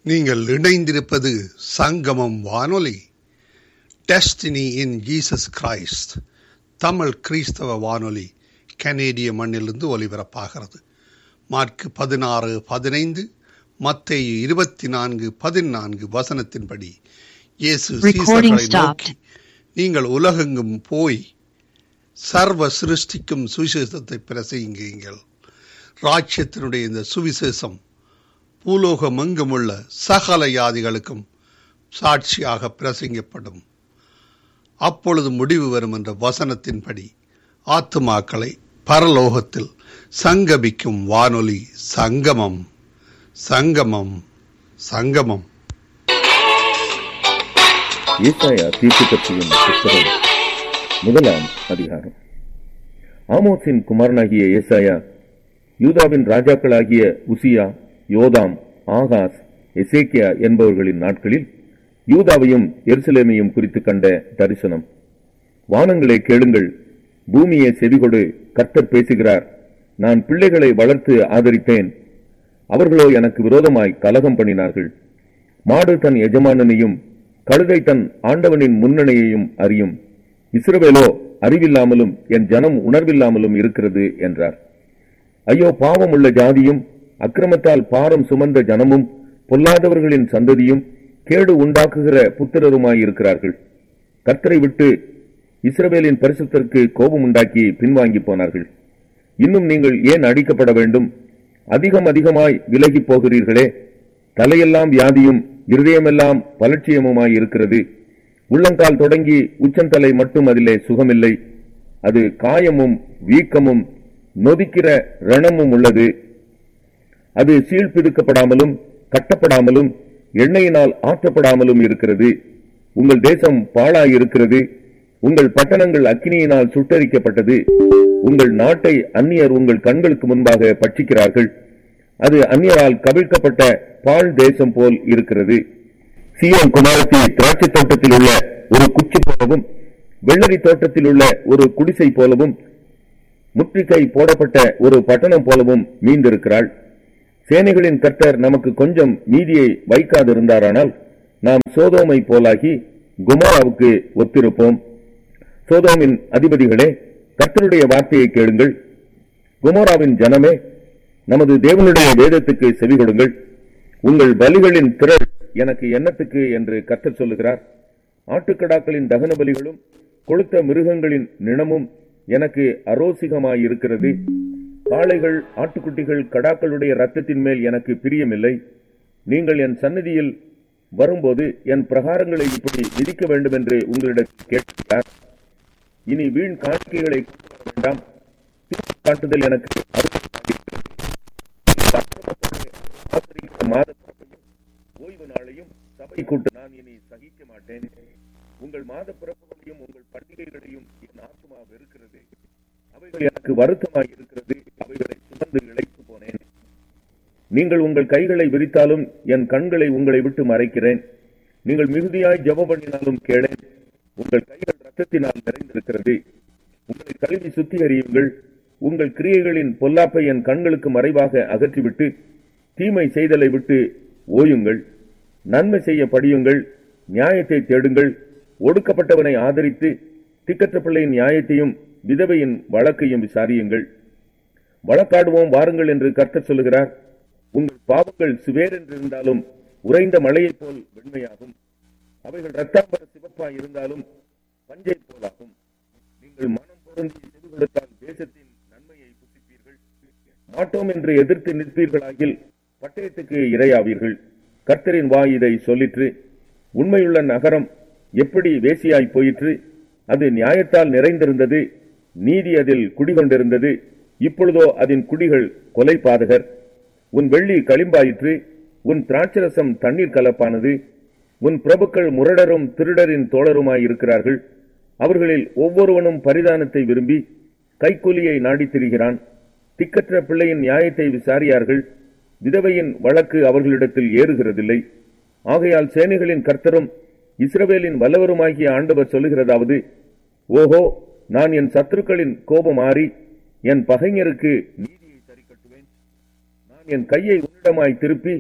நீங்கள் இணைந்திருப்பது சங்கமம் வானொலி டெஸ்டினி இன் ஜீசஸ் கிரைஸ்ட் தமிழ் கிறிஸ்தவ வானொலி கனேடிய மண்ணிலிருந்து ஒலிபரப்பாகிறது மார்க் பதினாறு பதினைந்து மத்தேயு இருபத்தி நான்கு பதினான்கு வசனத்தின்படி இயேசு Recording சீசர்களை stopped. நோக்கி நீங்கள் உலகெங்கும் போய் சர்வ சிருஷ்டிக்கும் சுவிசேஷத்தை பிரசங்கியுங்கள் ராஜ்யத்தினுடைய இந்த சுவிசேஷம் பூலோகமெங்குமுள்ள சகல யாதிகளுக்கும் சாட்சியாக பிரசங்கப்படும் அப்பொழுது முடிவு வரும் என்ற வசனத்தின்படி ஆத்துமாக்களை பரலோகத்தில் சங்கமிக்கும் வானொலி சங்கமம் சங்கமம் சங்கமம் ஏசாயா தீர்க்கதரிசியின் புத்தகம் முதலாம் அதிகாரம் ஆமோஸின் குமாரனாகிய ஏசாயா யூதாவின் ராஜாக்களாகிய உசியா யோதாம் ஆகாஸ் எசேக்கியா என்பவர்களின் நாட்களில் யூதாவையும் எருசலேமையும் குறித்து கண்ட தரிசனம் வானங்களே கேளுங்கள் பூமியை செவிகொடு கர்த்தர் பேசுகிறார் நான் பிள்ளைகளை வளர்த்து ஆதரித்தேன் அவர்களோ எனக்கு விரோதமாய் கலகம் பண்ணினார்கள் மாடு தன் எஜமானனையும் கழுதை தன் ஆண்டவனின் முன்னணியையும் அறியும் இஸ்ரவேலோ அறிவில்லாமலும் என் ஜனம் உணர்வில்லாமலும் இருக்கிறது என்றார் ஐயோ பாவம் உள்ள ஜாதியும் அக்கிரமத்தால் பாரம் சுமந்த ஜனமும் பொல்லாதவர்களின் சந்ததியும் கேடு உண்டாக்குகிற புத்திரருமாயிருக்கிறார்கள் கர்த்தரை விட்டு இஸ்ரவேலின் பரிசுத்தருக்கு கோபம் உண்டாக்கி பின்வாங்கி போனார்கள் இன்னும் நீங்கள் ஏன் அடிக்கப்பட வேண்டும் அதிகம் அதிகமாய் விலகி போகிறீர்களே தலையெல்லாம் வியாதியும் இருதயமெல்லாம் பலட்சியமுமாய் இருக்கிறது உள்ளங்கால் தொடங்கி உச்சந்தலை மட்டும் அதிலே சுகமில்லை அது காயமும் வீக்கமும் நொதிக்கிற ரணமும் உள்ளது அது சீழ்பிதுக்கப்படாமலும் கட்டப்படாமலும் எண்ணெயினால் ஆற்றப்படாமலும் இருக்கிறது உங்கள் தேசம் பாழாயிருக்கிறது உங்கள் பட்டணங்கள் அக்கினியினால் சுட்டரிக்கப்பட்டது உங்கள் நாட்டை அந்நியர் உங்கள் கண்களுக்கு முன்பாக பட்சிக்கிறார்கள் அது அந்நியரால் கவிழ்க்கப்பட்ட பாழ் தேசம் போல் இருக்கிறது சீயோன் குமாரத்தி திராட்சை தோட்டத்தில் உள்ள ஒரு குச்சி போலவும் வெள்ளரி தோட்டத்தில் உள்ள ஒரு குடிசை போலவும் முற்றுகை போடப்பட்ட ஒரு பட்டணம் போலவும் மீந்திருக்கிறாள் சேனைகளின் கர்த்தர் நமக்கு கொஞ்சம் மீதியை வைக்காதிருந்தாரானால் நாம் சோதோமை போலாகி குமாராவுக்கு ஒத்திருப்போம் சோதோமின் அதிபதிகளே கர்த்தருடைய வார்த்தையை கேளுங்கள் குமோராவின் ஜனமே நமது தேவனுடைய வேதத்துக்கு செவி கொடுங்கள் உங்கள் பலிகளின் திரள் எனக்கு எண்ணத்துக்கு என்று கர்த்தர் சொல்லுகிறார் ஆட்டுக்கடாக்களின் தகன பலிகளும் கொளுத்த மிருகங்களின் நிணமும் எனக்கு அரோசிகமாயிருக்கிறது காளைகள் ஆட்டுக்குட்டிகள் கடாக்களுடைய ரத்தத்தின் மேல் எனக்கு பிரியமில்லை நீங்கள் என் சந்நிதியில் வரும்போது என் பிரகாரங்களை இப்படி விதிக்க வேண்டும் என்று உங்களிடம் கேட்கிறார் இனி வீண் காணிக்கைகளை கொண்டு வர வேண்டாம் தீர்ப்பு காட்டுதல் எனக்கு ஆசரிக்கிற மாத பிறப்பையும் ஓய்வு நாளையும் சபை கூட்டு நான் இனி சகிக்க மாட்டேன் உங்கள் மாத பிறப்புகளையும் உங்கள் பண்டிகைகளையும் என் ஆத்மா வெறுக்கிறது அவைகள் எனக்கு வருத்தமாய் இருக்கிறது அவைகளை சுமந்து இழைத்து போனேன் நீங்கள் உங்கள் கைகளை விரித்தாலும் என் கண்களை உங்களை விட்டு மறைக்கிறேன் நீங்கள் மிகுதியாய் ஜெபம் பண்ணினாலும் கேளேன் உங்கள் கைகள் ரத்தத்தினால் நிறைந்திருக்கிறது உங்களை கழுவி சுத்திகரியுங்கள் உங்கள் கிரியைகளின் பொல்லாப்பை என் கண்களுக்கு மறைவாக அகற்றிவிட்டு தீமை செய்தலை விட்டு ஓயுங்கள் நன்மை செய்ய படியுங்கள் நியாயத்தை தேடுங்கள் ஒடுக்கப்பட்டவனை ஆதரித்து திக்கற்ற பிள்ளையின் நியாயத்தையும் விதவையின் வழக்கையும் விசாரியுங்கள் வழக்காடுவோம் வாருங்கள் என்று கர்த்தர் சொல்லுகிறார் உங்கள் பாவங்கள் சிவேரென்றிருந்தாலும் உறைந்த மழையைப் போல் வெண்மையாகும் அவைகள் ரத்தாம்பர சிவப்பாய் இருந்தாலும் பஞ்சை போலாகும் நீங்கள் மனம் பொருந்தி செவி கொடுத்தால் தேசத்தின் நன்மையை புசிப்பீர்கள் மாட்டோம் என்று எதிர்த்து நிற்பீர்களாகில் பட்டயத்துக்கு இரையாவீர்கள் கர்த்தரின் வாய் இதை சொல்லிற்று உண்மையுள்ள நகரம் எப்படி வேசியாய் போயிற்று அது நியாயத்தால் நிறைந்திருந்தது நீதி அதில் குடிகொண்டிருந்தது இப்பொழுதோ அதன் குடிகள் கொலை பாதகர் உன் வெள்ளி களிம்பாயிற்று உன் திராட்சரசம் தண்ணீர் கலப்பானது உன் பிரபுக்கள் முரடரும் திருடரின் தோழருமாய் இருக்கிறார்கள் அவர்களில் ஒவ்வொருவனும் பரிதானத்தை விரும்பி கைக்கூலியை நாடித் திரிகிறான் திக்கற்ற பிள்ளையின் நியாயத்தை விசாரியார்கள் விதவையின் வழக்கு அவர்களிடத்தில் ஏறுகிறதில்லை ஆகையால் சேனைகளின் கர்த்தரும் இஸ்ரவேலின் வல்லவருமாகிய ஆண்டவர் சொல்லுகிறதாவது ஓஹோ நான் என் சத்துருக்களின் கோபம் மாறி என் பகைஞருக்கு நீதியை சரி கட்டுவேன் நான் என் கையை உன்னிடமாய் திருப்பி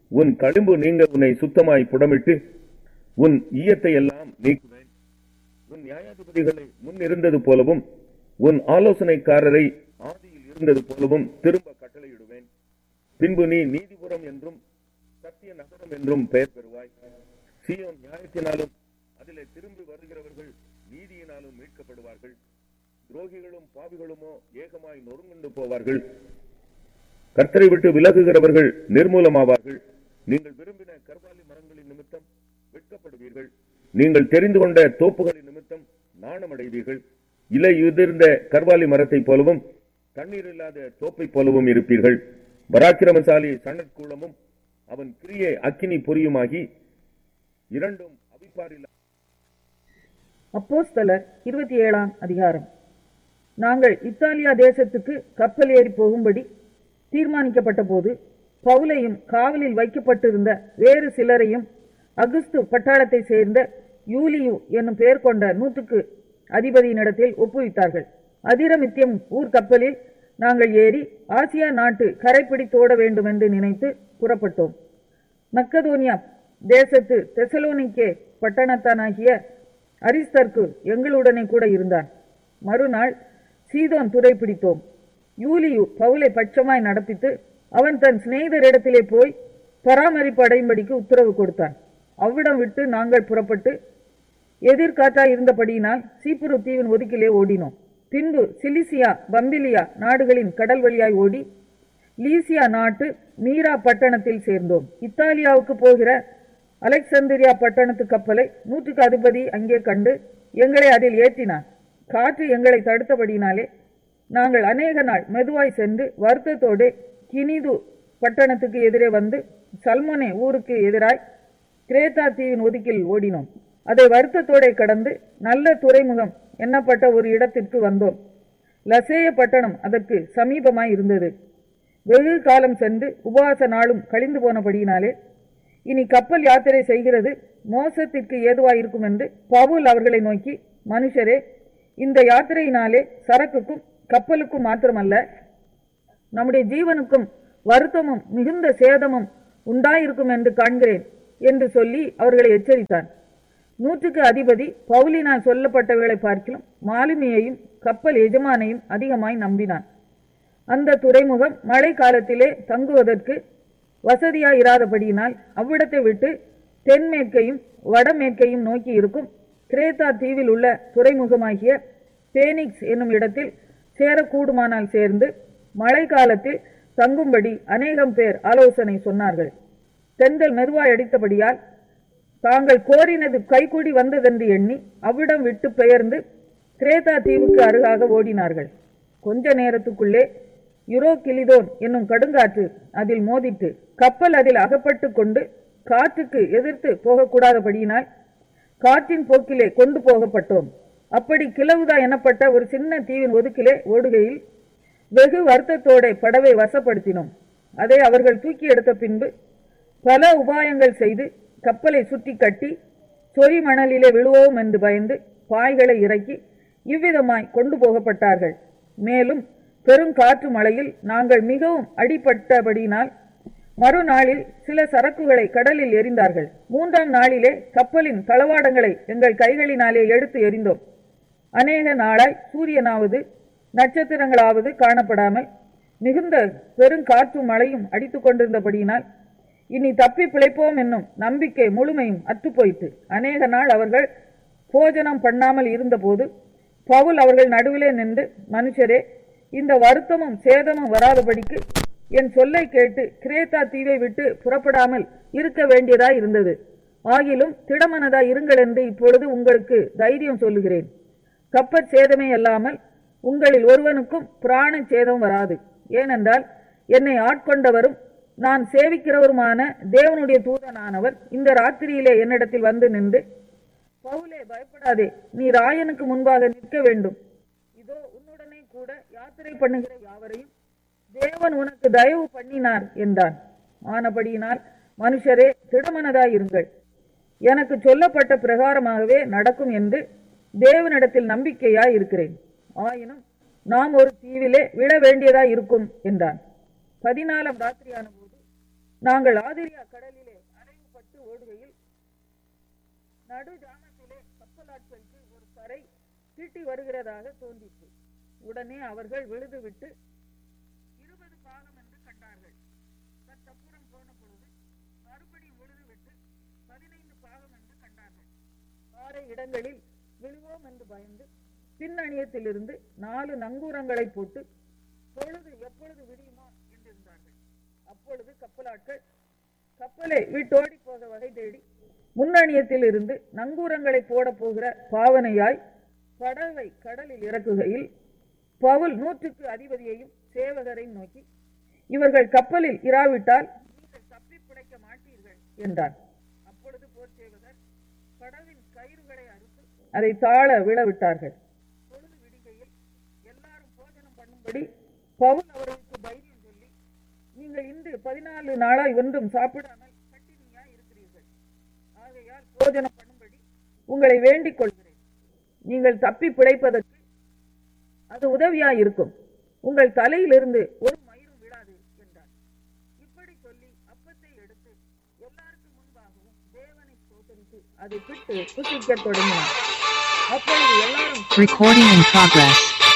உன் களிம்பு நீங்க உன்னை சுத்தமாய் புடமிட்டு உன் ஈயத்தை எல்லாம் நீக்குவேன் உன் நியாயாதிபதிகளை முன் இருந்தது போலவும் உன் ஆலோசனைக்காரரை ஆதியில் இருந்தது போலவும் திரும்ப கட்டளையிடுவேன் பின்பு நீ நீதிபுரம் என்றும் சத்திய நகரம் என்றும் பெயர் பெறுவாய் சீயோன் நியாயத்தினாலும் அதிலே திரும்பி வருகிறவர்கள் நீதியினாலும் மீட்கப்படுவார்கள் துரோகிகளும் பாவிகளுமோ ஏகமாய் நொறுங்குண்டு போவார்கள் கர்த்தரை விட்டு விலகுகிறவர்கள் நிர்மூலமாவார்கள் நீங்கள் விரும்பின கர்வாலி மரங்களின் நிமித்தம் வெட்கப்படுவீர்கள் நீங்கள் தெரிந்து கொண்ட தோப்புகளின் நிமித்தம் நாணமடைவீர்கள் இலை உதிர்ந்த கர்வாலி மரத்தைப் போலவும் தண்ணீர் இல்லாத தோப்பைப் போலவும் இருப்பீர்கள் பராக்கிரமசாலி சணற்கூலமும் அவன் கிரியை அக்கினி பொரியுமாகி இரண்டும் அவிப்பாரில் அப்போஸ்தலர் இருபத்தி ஏழாம் அதிகாரம் நாங்கள் இத்தாலியா தேசத்துக்கு கப்பல் ஏறி போகும்படி தீர்மானிக்கப்பட்ட போது பவுலையும் காவலில் வைக்கப்பட்டிருந்த வேறு சிலரையும் அகுஸ்து பட்டாளத்தை சேர்ந்த யூலியு என்னும் பெயர் கொண்ட நூற்றுக்கு அதிபதியினிடத்தில் ஒப்புவித்தார்கள் அதிரமித்தியம் ஊர் கப்பலில் நாங்கள் ஏறி ஆசியா நாட்டு கரைப்பிடித்தோட வேண்டும் என்று நினைத்து புறப்பட்டோம் மக்கதோனியா தேசத்து தெசலோனிக்கே பட்டணத்தானாகிய அரிஸ்தர்க்கு எங்களுடனே கூட இருந்தான் மறுநாள் சீதோன் துறை பிடித்தோம் யூலியு பவுலை பட்சமாய் நடப்பித்து அவன் தன் சிநேகிதரிடத்திலே போய் பராமரிப்பு அடையும்படிக்கு உத்தரவு கொடுத்தான் அவ்விடம் விட்டு நாங்கள் புறப்பட்டு எதிர்காற்றாய் இருந்தபடியினால் சீப்புரு தீவின் ஒதுக்கிலே ஓடினோம் பின்பு சிலிசியா பம்பிலியா நாடுகளின் கடல் வழியாய் ஓடி லீசியா நாட்டு மீரா பட்டணத்தில் சேர்ந்தோம் இத்தாலியாவுக்கு போகிற அலெக்சந்திரியா பட்டணத்து கப்பலை நூற்றுக்கு அதிபதி அங்கே கண்டு எங்களை அதில் ஏற்றினான் காற்று எங்களை தடுத்தபடியினாலே நாங்கள் அநேக நாள் மெதுவாய் சென்று வருத்தத்தோடு கினிது பட்டணத்துக்கு எதிரே வந்து சல்மோனே ஊருக்கு எதிராய் கிரேத்தா தீவின் ஒதுக்கில் ஓடினோம் அதை வருத்தத்தோட கடந்து நல்ல துறைமுகம் எண்ணப்பட்ட ஒரு இடத்திற்கு வந்தோம் லசேய பட்டணம் அதற்கு சமீபமாய் இருந்தது வெகு காலம் சென்று உபவாச நாளும் கழிந்து போனபடியினாலே இனி கப்பல் யாத்திரை செய்கிறது மோசத்திற்கு ஏதுவாயிருக்கும் என்று பவுல் அவர்களை நோக்கி மனுஷரே இந்த யாத்திரையினாலே சரக்குக்கும் கப்பலுக்கும் மாத்திரமல்ல நம்முடைய ஜீவனுக்கும் வருத்தமும் மிகுந்த சேதமும் உண்டாயிருக்கும் என்று காண்கிறேன் என்று சொல்லி அவர்களை எச்சரித்தான் நூற்றுக்கு அதிபதி பவுலினால் சொல்லப்பட்டவர்களை பார்க்கிலும் மாலுமியையும் கப்பல் எஜமானையும் அதிகமாய் நம்பினான் அந்த துறைமுகம் மழை காலத்திலே தங்குவதற்கு வசதியாய் இராதபடியினால் அவ்விடத்தை விட்டு தென்மேற்கையும் வடமேற்கையும் நோக்கி இருக்கும் கிரேத்தா தீவில் உள்ள துறைமுகமாகிய பேனிக்ஸ் என்னும் இடத்தில் சேரக்கூடுமானால் சேர்ந்து மழை காலத்தில் தங்கும்படி அநேகம் பேர் ஆலோசனை சொன்னார்கள் தென்றல் மெதுவாய் அடித்தபடியால் தாங்கள் கோரினது கைகூடி வந்ததென்று எண்ணி அவ்விடம் விட்டு பெயர்ந்து கிரேத்தா தீவுக்கு அருகாக ஓடினார்கள் கொஞ்ச நேரத்துக்குள்ளே யுரோ கிளிதோன் என்னும் கடுங்காற்று அதில் மோதிட்டு கப்பல் அதில் அகப்பட்டு கொண்டு காற்றுக்கு எதிர்த்து போகக்கூடாதபடியினால் காற்றின் போக்கிலே கொண்டு போகப்பட்டோம் அப்படி கிளவுதா எனப்பட்ட ஒரு சின்ன தீவின் ஒதுக்கிலே ஓடுகையில் வெகு வருத்தத்தோட படவை வசப்படுத்தினோம் அதை அவர்கள் தூக்கி எடுத்த பின்பு பல உபாயங்கள் செய்து கப்பலை சுற்றி கட்டி சொறி மணலிலே விழுவோம் என்று பயந்து பாய்களை இறக்கி இவ்விதமாய் கொண்டு போகப்பட்டார்கள் மேலும் பெரும் காற்று மழையில் நாங்கள் மிகவும் அடிபட்டபடியினால் மறுநாளில் சில சரக்குகளை கடலில் எறிந்தார்கள் மூன்றாம் நாளிலே கப்பலின் தளவாடங்களை எங்கள் கைகளினாலே எடுத்து எறிந்தோம் அநேக நாளாய் சூரியனாவது நட்சத்திரங்களாவது காணப்படாமல் மிகுந்த பெருங்காற்று மழையும் அடித்துக் கொண்டிருந்தபடியினால் இனி தப்பி பிழைப்போம் என்னும் நம்பிக்கை முழுமையும் அற்றுப்போயிற்று அநேக நாள் அவர்கள் போஜனம் பண்ணாமல் இருந்தபோது பவுல் அவர்கள் நடுவிலே நின்று மனுஷரே இந்த வருத்தமும் சேதமும் வராதபடிக்கு என் சொல்லை கேட்டு கிரேத்தா தீவை விட்டு புறப்படாமல் இருக்க வேண்டியதாய் இருந்தது ஆகிலும் திடமனதாய் இருங்கள் என்று இப்பொழுது உங்களுக்கு தைரியம் சொல்லுகிறேன் கப்பற் சேதமே அல்லாமல் உங்களில் ஒருவனுக்கும் பிராண சேதம் வராது ஏனென்றால் என்னை ஆட்கொண்டவரும் நான் சேவிக்கிறவருமான தேவனுடைய தூதனானவர் இந்த ராத்திரியிலே என்னிடத்தில் வந்து நின்று பவுலே பயப்படாதே நீ ராயனுக்கு முன்பாக நிற்க வேண்டும் இதோ உன்னுடனே கூட யாத்திரை பண்ணுகிற யாவரையும் தேவன் உனக்கு தயவு பண்ணினார் என்றான் ஆனபடியினால் மனுஷரே திடமனதாயிருங்கள் எனக்கு சொல்லப்பட்ட பிரகாரமாகவே நடக்கும் என்று தேவனிடத்தில் நம்பிக்கையாய் இருக்கிறேன் ஆயினும் நாம் ஒரு தீவிலே விழ வேண்டியதாய் இருக்கும் என்றான் பதினாலாம் ராத்திரியான போது நாங்கள் ஆதிரியா கடலிலே அலைவுபட்டு ஓடுகையில் நடு ஜாமத்திலே கப்பலாட்களுக்கு ஒரு கரை தீட்டி வருகிறதாக தோன்றிற்று உடனே அவர்கள் விழுதுவிட்டு இருபது பாகம் என்று கண்டார்கள் சற்றப்புறம் போன பொழுது மறுபடி விழுதுவிட்டு பதினைந்து பாகம் என்று கண்டார்கள் பாறை இடங்களில் விழுவோம் என்று பயந்து பின்னணியத்திலிருந்து நாலு நங்கூரங்களை போட்டு பொழுது எப்பொழுது விடியுமோ என்றிருந்தார்கள் அப்பொழுது கப்பலாட்கள் கப்பலை விட்டோடி போக வகை தேடி முன்னணியத்தில் இருந்து நங்கூரங்களை போட போகிற பாவனையாய் படவை கடலில் இறக்குகையில் பவுல் நூற்றுக்கு அதிபதியையும் சேவகரையும் நோக்கி இவர்கள் கப்பலில் இராவிட்டால் நீங்கள் தப்பி பிழைக்க மாட்டீர்கள் என்றார் அப்பொழுது போர் சேவகர் படவின் கயிறுகளை அறுத்து அதை தாழ விழவிட்டார்கள் பொழுது விடுகையில் எல்லாரும் போஜனம் பண்ணும்படி பவுல் அவர்களுக்கு தைரியம் சொல்லி நீங்கள் இன்று பதினாலு நாளாய் ஒன்றும் சாப்பிடாமல் பட்டினியாய் இருக்கிறீர்கள் ஆகையால் போஜனம் பண்ணும்படி உங்களை வேண்டிக் கொள்கிறேன் நீங்கள் தப்பி பிழைப்பதற்கு அது உதவியாய் இருக்கும் உங்கள் தலையிலிருந்து ஒரு மயிரும் விழாது என்றார் இப்படி சொல்லி அப்பத்தை எடுத்து எல்லாருக்கும் முன்பாகவும் தேவனை சோதரித்து அதை பிட்டு புசிக்கத் தொடங்கினார் அப்பொழுது எல்லாரும் Recording in progress.